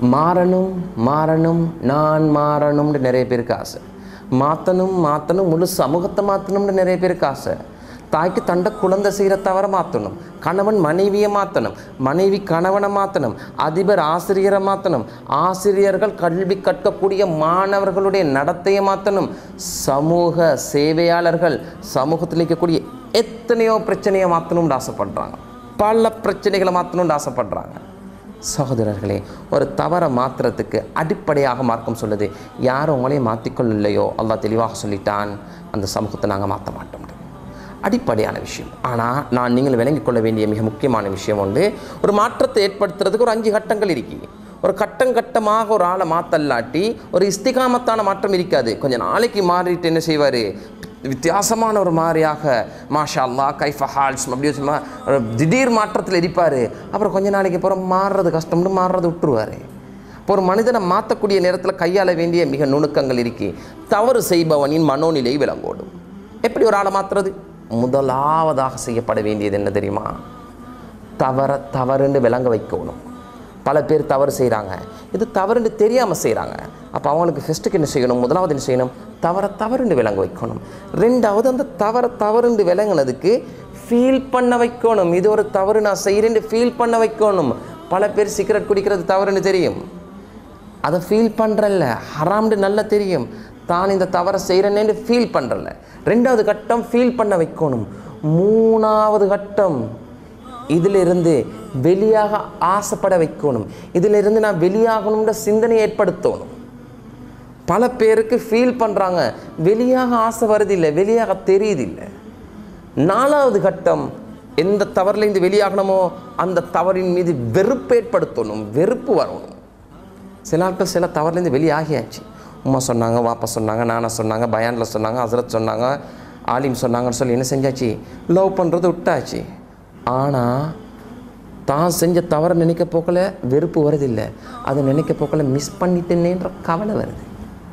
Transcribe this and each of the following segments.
மாறணும் மாறணும் நான் மாறணும்னு நிறைய பேருக்கு ஆசை மாற்றணும் மாற்றணும் முழு சமூகத்தை மாற்றணும்னு நிறைய பேருக்கு ஆசை தாய்க்கு தண்டை குழந்தை செய்கிற தவிர மாற்றணும் கணவன் மனைவியை மாற்றணும் மனைவி கணவனை மாற்றணும் அதிபர் ஆசிரியரை மாற்றணும் ஆசிரியர்கள் கல்வி கற்கக்கூடிய மாணவர்களுடைய நடத்தையை மாற்றணும் சமூக சேவையாளர்கள் சமூகத்தில் இருக்கக்கூடிய எத்தனையோ பிரச்சனையை மாற்றணும்னு ஆசைப்படுறாங்க பல பிரச்சனைகளை மாற்றணும்னு ஆசைப்படுறாங்க சகோதரர்களே ஒரு தவறை மாற்றுறதுக்கு அடிப்படையாக மார்க்கம் சொல்லுது யாரும் உங்களையும் மாற்றிக்கொள்ளலையோ அல்லாஹ் தெளிவாக சொல்லிட்டான் அந்த சமூகத்தை நாங்கள் மாற்ற மாட்டோம் அடிப்படையான விஷயம் ஆனால் நான் நீங்கள் விளங்கிக் கொள்ள வேண்டிய மிக முக்கியமான விஷயம் உண்டு ஒரு மாற்றத்தை ஏற்படுத்துறதுக்கு ஒரு அஞ்சு கட்டங்கள் இருக்குது ஒரு கட்டம் கட்டமாக ஒரு ஆளை மாற்றல்லாட்டி ஒரு இஸ்திகாமத்தான மாற்றம் இருக்காது கொஞ்சம் நாளைக்கு மாறிட்டு என்ன செய்வார் வித்தியாசமான ஒரு மாதிரியாக மாஷா அல்லா கைஃபா ஹால்ஸ் அப்படி சும்மா ஒரு திடீர் மாற்றத்தில் இருப்பார் அப்புறம் கொஞ்ச நாளைக்கு அப்புறம் மாறுறது கஷ்டம்னு மாறுறது விட்டுருவார் இப்போ ஒரு மனிதனை மாற்றக்கூடிய நேரத்தில் கையாள வேண்டிய மிக நுணுக்கங்கள் இருக்கு தவறு செய்பவனின் மனோநிலை விளங்கோடும் எப்படி ஒரு ஆளை மாற்றுறது முதலாவதாக செய்யப்பட வேண்டியது என்ன தெரியுமா தவற தவறுன்னு விளங்க வைக்கணும் பல பேர் தவறு செய்கிறாங்க இது தவறுன்னு தெரியாமல் செய்கிறாங்க அப்போ அவங்களுக்கு ஃபஸ்ட்டுக்கு என்ன செய்யணும் முதலாவது என்ன செய்யணும் தவற தவறுன்னு விளங்க வைக்கணும் ரெண்டாவது அந்த தவற தவறுன்னு விளங்குனதுக்கு ஃபீல் பண்ண வைக்கணும் இது ஒரு தவறு நான் செய்கிறேன்னு ஃபீல் பண்ண வைக்கணும் பல பேர் சிகரெட் குடிக்கிறது தவறுன்னு தெரியும் அதை ஃபீல் பண்ணுறல்ல ஹராம்னு நல்லா தெரியும் தான் இந்த தவறை செய்கிறேன்னு ஃபீல் பண்ணுறல ரெண்டாவது கட்டம் ஃபீல் பண்ண வைக்கணும் மூணாவது கட்டம் இதிலிருந்து வெளியாக ஆசைப்பட வைக்கணும் இதிலிருந்து நான் வெளியாகணும்ன்ற சிந்தனை ஏற்படுத்தணும் பல பேருக்கு ஃபீல் பண்ணுறாங்க வெளியாக ஆசை வருதில்லை வெளியாக தெரியுதில்லை நாலாவது கட்டம் எந்த தவறுலேருந்து வெளியாகணுமோ அந்த தவறின் மீது வெறுப்பு ஏற்படுத்தணும் வெறுப்பு வரணும் சில ஆட்கள் சில தவறுலேருந்து வெளியாகியாச்சு உமா சொன்னாங்க வாப்பா சொன்னாங்க நானா சொன்னாங்க பயானில் சொன்னாங்க ஹசரத் சொன்னாங்க ஆலிம் சொன்னாங்கன்னு சொல்லி என்ன செஞ்சாச்சு லவ் பண்ணுறது விட்டாச்சு ஆனால் தான் செஞ்ச தவறை நினைக்க போக்கல வெறுப்பு வருதில்லை அதை நினைக்க போக்கல மிஸ் பண்ணிட்டேனேன்ற கவலை வருது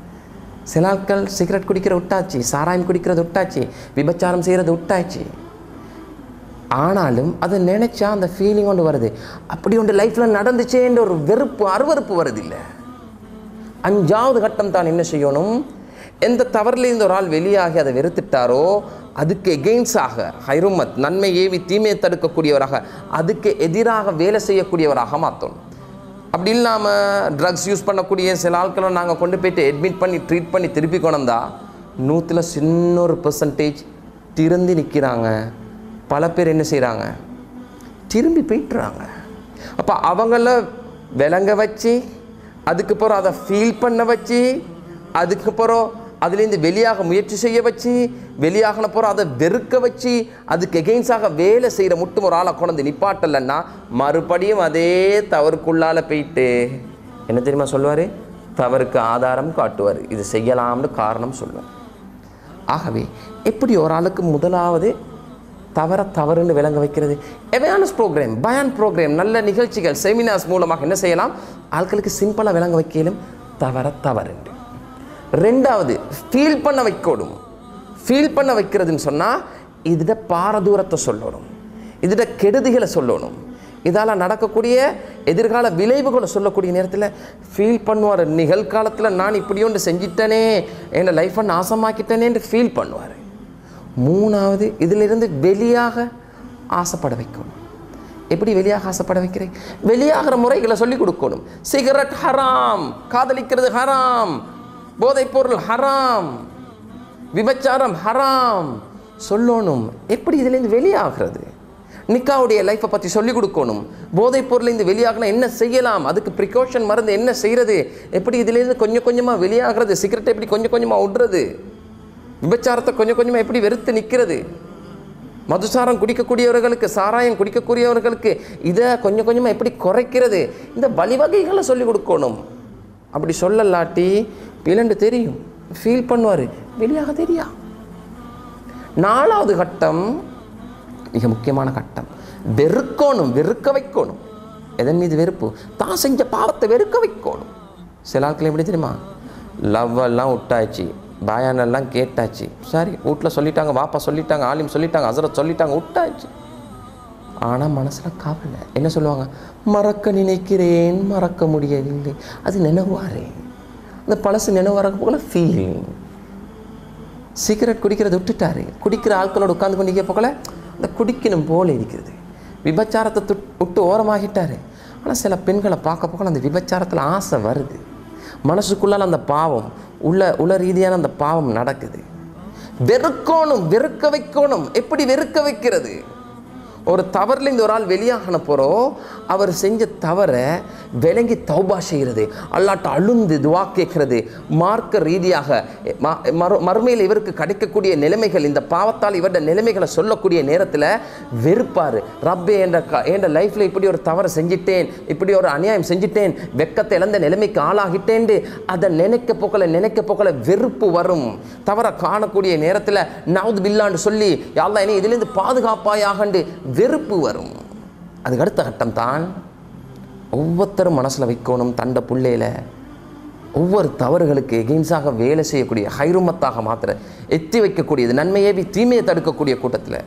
சில ஆட்கள் சிகரெட் குடிக்கிற விட்டாச்சு சாராயம் குடிக்கிறது விட்டாச்சு விபச்சாரம் செய்கிறது விட்டாச்சு ஆனாலும் அதை நினச்சா அந்த ஃபீலிங் ஒன்று வருது அப்படி ஒன்று லைஃப்பில் நடந்துச்சேன்ற ஒரு வெறுப்பு அருவறுப்பு வருதில்லை அஞ்சாவது கட்டம் தான் என்ன செய்யணும் எந்த தவறுலேருந்து ஒரு ஆள் வெளியாகி அதை வெறுத்துட்டாரோ அதுக்கு எகெயின்ஸாக ஹைருமத் நன்மை ஏவி தீமையை தடுக்கக்கூடியவராக அதுக்கு எதிராக வேலை செய்யக்கூடியவராக மாற்றணும் அப்படி இல்லாமல் ட்ரக்ஸ் யூஸ் பண்ணக்கூடிய சில ஆட்களை நாங்கள் கொண்டு போயிட்டு அட்மிட் பண்ணி ட்ரீட் பண்ணி திருப்பி கொண்டா நூற்றில் சின்ன ஒரு பெர்சன்டேஜ் திருந்தி நிற்கிறாங்க பல பேர் என்ன செய்கிறாங்க திரும்பி போயிட்டுறாங்க அப்போ அவங்கள விளங்க வச்சு அதுக்கப்புறம் அதை ஃபீல் பண்ண வச்சு அதுக்கப்புறம் அதுலேருந்து வெளியாக முயற்சி செய்ய வச்சு வெளியாகின போகிறோம் அதை வெறுக்க வச்சு அதுக்கு எகெயின்ஸாக வேலை செய்கிற மட்டும் ஒரு ஆளை கொண்டு நிப்பாட்டலைன்னா மறுபடியும் அதே தவறுக்குள்ளால் போயிட்டு என்ன தெரியுமா சொல்லுவார் தவறுக்கு ஆதாரம் காட்டுவார் இது செய்யலாம்னு காரணம் சொல்லுவார் ஆகவே எப்படி ஒரு ஆளுக்கு முதலாவது தவற தவறுன்னு விளங்க வைக்கிறது அவேர்னஸ் ப்ரோக்ராம் பயான் ப்ரோக்ராம் நல்ல நிகழ்ச்சிகள் செமினார்ஸ் மூலமாக என்ன செய்யலாம் ஆட்களுக்கு சிம்பிளாக விளங்க வைக்கலும் தவற தவறுண்டு ரெண்டாவது ஃபீல் பண்ண வைக்கணும் ஃபீல் பண்ண வைக்கிறதுன்னு சொன்னால் இதிட பாரதூரத்தை சொல்லணும் இதிட கெடுதிகளை சொல்லணும் இதால் நடக்கக்கூடிய எதிர்கால விளைவுகளை சொல்லக்கூடிய நேரத்தில் ஃபீல் பண்ணுவார் நிகழ்காலத்தில் நான் இப்படி ஒன்று செஞ்சிட்டனே என்னை லைஃப்பை நாசமாக்கிட்டேனேன்னு ஃபீல் பண்ணுவார் மூணாவது இதிலிருந்து வெளியாக ஆசைப்பட வைக்கணும் எப்படி வெளியாக ஆசைப்பட வைக்கிறேன் வெளியாகிற முறைகளை சொல்லிக் கொடுக்கணும் சிகரெட் ஹராம் காதலிக்கிறது ஹராம் போதைப் பொருள் ஹராம் விபச்சாரம் ஹராம் சொல்லணும் எப்படி இதுலேருந்து வெளியாகிறது நிக்காவுடைய லைஃப்பை பற்றி சொல்லிக் கொடுக்கணும் போதைப் பொருள்லேருந்து வெளியாகினா என்ன செய்யலாம் அதுக்கு ப்ரிகாஷன் மருந்து என்ன செய்கிறது எப்படி இதுலேருந்து கொஞ்சம் கொஞ்சமாக வெளியாகிறது சிகரெட்டை எப்படி கொஞ்சம் கொஞ்சமாக விடுறது விபச்சாரத்தை கொஞ்சம் கொஞ்சமாக எப்படி வெறுத்து நிற்கிறது மதுசாரம் குடிக்கக்கூடியவர்களுக்கு சாராயம் குடிக்கக்கூடியவர்களுக்கு இதை கொஞ்சம் கொஞ்சமாக எப்படி குறைக்கிறது இந்த வழிவகைகளை சொல்லிக் கொடுக்கணும் அப்படி சொல்லலாட்டி பிளண்டு தெரியும் ஃபீல் பண்ணுவார் வெளியாக தெரியா நாலாவது கட்டம் மிக முக்கியமான கட்டம் வெறுக்கணும் வெறுக்க வைக்கணும் எதன் மீது வெறுப்பு தான் செஞ்ச பாவத்தை வெறுக்க வைக்கணும் சில ஆட்கள் எப்படி தெரியுமா லவ் எல்லாம் விட்டாச்சு பாயானெல்லாம் கேட்டாச்சு சரி வீட்டில் சொல்லிட்டாங்க வாப்பா சொல்லிட்டாங்க ஆலிம் சொல்லிட்டாங்க அசரத் சொல்லிட்டாங்க விட்டாச்சு ஆனால் மனசில் கவலை என்ன சொல்லுவாங்க மறக்க நினைக்கிறேன் மறக்க முடியவில்லை அது நினைவாரே அந்த பழசு நினைவார போல ஃபீலிங் சிகரெட் குடிக்கிறத விட்டுட்டாரு குடிக்கிற ஆட்களோட உட்காந்து கொண்டிருக்க போகல அந்த குடிக்கணும் போல இருக்கிறது விபச்சாரத்தை துட் விட்டு ஓரமாகிட்டாரு ஆனால் சில பெண்களை பார்க்க போகல அந்த விபச்சாரத்தில் ஆசை வருது மனசுக்குள்ளால அந்த பாவம் உள்ள உள்ள ரீதியான அந்த பாவம் நடக்குது வெறுக்கணும் வெறுக்க வைக்கணும் எப்படி வெறுக்க வைக்கிறது ஒரு தவறுல இந்த ஒரு ஆள் வெளியாகின போகிறோம் அவர் செஞ்ச தவறை விளங்கி தௌபா செய்கிறது அல்லாட்ட அழுந்து துவா கேட்கிறது மார்க்க ரீதியாக ம- மறு மறுமையில் இவருக்கு கிடைக்கக்கூடிய நிலைமைகள் இந்த பாவத்தால் இவருடைய நிலைமைகளை சொல்லக்கூடிய நேரத்தில் வெறுப்பார் ரப்பே என்ற க என்ற லைஃப்பில் இப்படி ஒரு தவறை செஞ்சிட்டேன் இப்படி ஒரு அநியாயம் செஞ்சிட்டேன் வெக்கத்தை இழந்த நிலைமைக்கு ஆளாகிட்டேன்டு அதை நினைக்க போக்கல நினைக்க போக்கல வெறுப்பு வரும் தவறை காணக்கூடிய நேரத்தில் நவுது பில்லான்னு சொல்லி யாழ்லா இனி இதிலிருந்து பாதுகாப்பாயாகண்டு வெறுப்பு வரும் அதுக்கு அடுத்த கட்டம் தான் ஒவ்வொருத்தரும் மனசில் வைக்கணும் தண்ட புள்ளையில ஒவ்வொரு தவறுகளுக்கு எகெயின்ஸாக வேலை செய்யக்கூடிய ஹைருமத்தாக மாத்திர எத்தி வைக்கக்கூடியது நன்மையை தீமையை தடுக்கக்கூடிய கூட்டத்தில்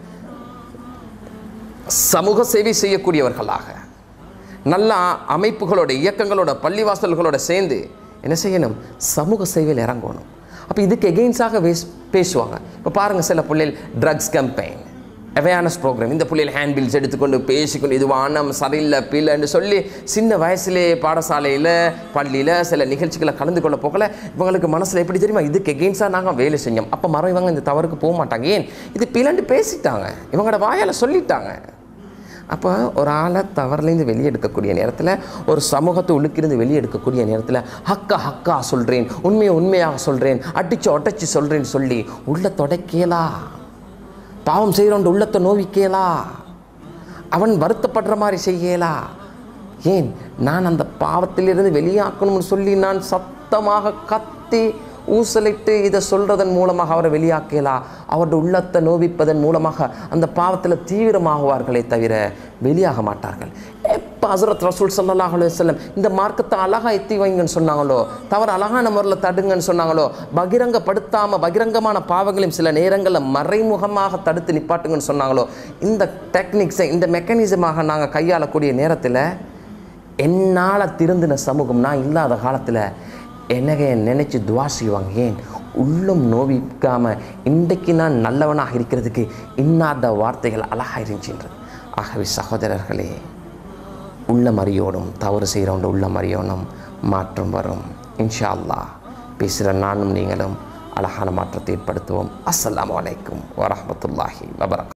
சமூக சேவை செய்யக்கூடியவர்களாக நல்ல அமைப்புகளோட இயக்கங்களோட பள்ளிவாசல்களோட சேர்ந்து என்ன செய்யணும் சமூக சேவையில் இறங்கணும் அப்போ இதுக்கு எகெயின்ஸாக வேஸ் பேசுவாங்க இப்போ பாருங்கள் சில பிள்ளைகள் ட்ரக்ஸ் கம்பெயின் அவேர்னஸ் ப்ரோக்ராம் இந்த பிள்ளைகள் ஹேண்ட் பில்ஸ் எடுத்துக்கொண்டு பேசிக்கொண்டு இது வானம் சரியில்லை பிள்ளைன்னு சொல்லி சின்ன வயசுலே பாடசாலையில் பள்ளியில் சில நிகழ்ச்சிகளை கலந்து கொள்ள போகல இவங்களுக்கு மனசில் எப்படி தெரியுமா இதுக்கு எகெயின்ஸாக நாங்கள் வேலை செஞ்சோம் அப்போ மரம் இவங்க இந்த தவறுக்கு போக மாட்டாங்க ஏன் இது பிள்ளைண்டு பேசிட்டாங்க இவங்களோட வாயால் சொல்லிட்டாங்க அப்போ ஒரு ஆளை தவறுலேருந்து வெளியே எடுக்கக்கூடிய நேரத்தில் ஒரு சமூகத்தை உள்ளுக்கிருந்து வெளியே எடுக்கக்கூடிய நேரத்தில் ஹக்கா ஹக்கா சொல்கிறேன் உண்மையை உண்மையாக சொல்கிறேன் அடிச்சு ஒட்டச்சு சொல்கிறேன்னு சொல்லி உள்ள தொடக்கேலா பாவம் செய்கிறவன் உள்ளத்தை நோவிக்கேலா அவன் வருத்தப்படுற மாதிரி செய்யலா ஏன் நான் அந்த பாவத்திலிருந்து வெளியாக்கணும்னு சொல்லி நான் சத்தமாக கத்தி ஊசலிட்டு இதை சொல்றதன் மூலமாக அவரை வெளியாக்கலா அவருடைய உள்ளத்தை நோவிப்பதன் மூலமாக அந்த பாவத்தில் தீவிரமாகுவார்களே தவிர வெளியாக மாட்டார்கள் எப்போ ஹசரத் ரசூல் ஸல்லல்லாஹு அலைஹி வஸல்லம் இந்த மார்க்கத்தை அழகாக எத்தி வைங்கன்னு சொன்னாங்களோ தவறு அழகான முறையில் தடுங்கன்னு சொன்னாங்களோ பகிரங்கப்படுத்தாமல் பகிரங்கமான பாவங்களையும் சில நேரங்களில் மறைமுகமாக தடுத்து நிப்பாட்டுங்கன்னு சொன்னாங்களோ இந்த டெக்னிக்ஸை இந்த மெக்கானிசமாக நாங்கள் கையாளக்கூடிய நேரத்தில் என்னால் திருந்தின சமூகம் நான் இல்லாத காலத்தில் என்னக நினச்சி துவா செய்வாங்க ஏன் உள்ளம் நோவிக்காமல் இன்றைக்கு நான் நல்லவனாக இருக்கிறதுக்கு இன்னாத வார்த்தைகள் அழகாக இருந்துச்சுன்றது ஆகவே சகோதரர்களே உள்ள மறியோடும் தவறு செய்கிறவங்க உள்ள மறியோனும் மாற்றம் வரும் இன்ஷா அல்லாஹ் பேசுகிற நானும் நீங்களும் அழகான மாற்றத்தை ஏற்படுத்துவோம் அஸ்ஸலாமு அலைக்கும் வரஹ்மத்துல்லாஹி வபரக்